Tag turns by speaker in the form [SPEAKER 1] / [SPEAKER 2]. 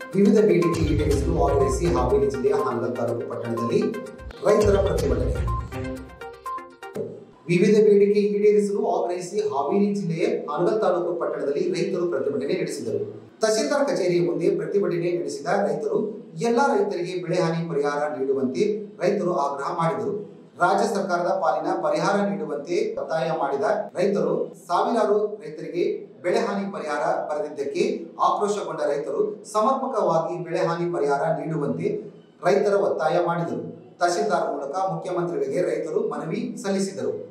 [SPEAKER 1] ವಿವಿಧ ಬೇಡಿಕೆ ಈಡೇರಿಸಲು ಆಗ್ರಹಿಸಿ ಹಾವೇರಿ ಜಿಲ್ಲೆಯ ಹಾನಗಲ್ ತಾಲೂಕು ಪಟ್ಟಣದಲ್ಲಿ ರೈತರ ಪ್ರತಿಭಟನೆ ವಿವಿಧ ಬೇಡಿಕೆ ಈಡೇರಿಸಲು ಆಗ್ರಹಿಸಿ ಹಾವೇರಿ ಜಿಲ್ಲೆಯ ಹಾನಗಲ್ ತಾಲೂಕು ಪಟ್ಟಣದಲ್ಲಿ ರೈತರು ಪ್ರತಿಭಟನೆ ನಡೆಸಿದರು ತಹಸೀಲ್ದಾರ್ ಕಚೇರಿಯ ಮುಂದೆ ಪ್ರತಿಭಟನೆ ನಡೆಸಿದ ರೈತರು ಎಲ್ಲಾ ರೈತರಿಗೆ ಬೆಳೆ ಹಾನಿ ಪರಿಹಾರ ನೀಡುವಂತೆ ರೈತರು ಆಗ್ರಹ ಮಾಡಿದರು ರಾಜ್ಯ ಸರ್ಕಾರದ ಪಾಲಿನ ಪರಿಹಾರ ನೀಡುವಂತೆ ಒತ್ತಾಯ ಮಾಡಿದ ರೈತರು ಸಾವಿರಾರು ರೈತರಿಗೆ ಬೆಳೆ ಹಾನಿ ಪರಿಹಾರ ಬರೆದಿದ್ದಕ್ಕೆ ಆಕ್ರೋಶಗೊಂಡ ರೈತರು ಸಮರ್ಪಕವಾಗಿ ಬೆಳೆ ಹಾನಿ ಪರಿಹಾರ ನೀಡುವಂತೆ ರೈತರ ಒತ್ತಾಯ ಮಾಡಿದರು ತಹಸೀಲ್ದಾರ್ ಮೂಲಕ ಮುಖ್ಯಮಂತ್ರಿಗಳಿಗೆ ರೈತರು ಮನವಿ ಸಲ್ಲಿಸಿದರು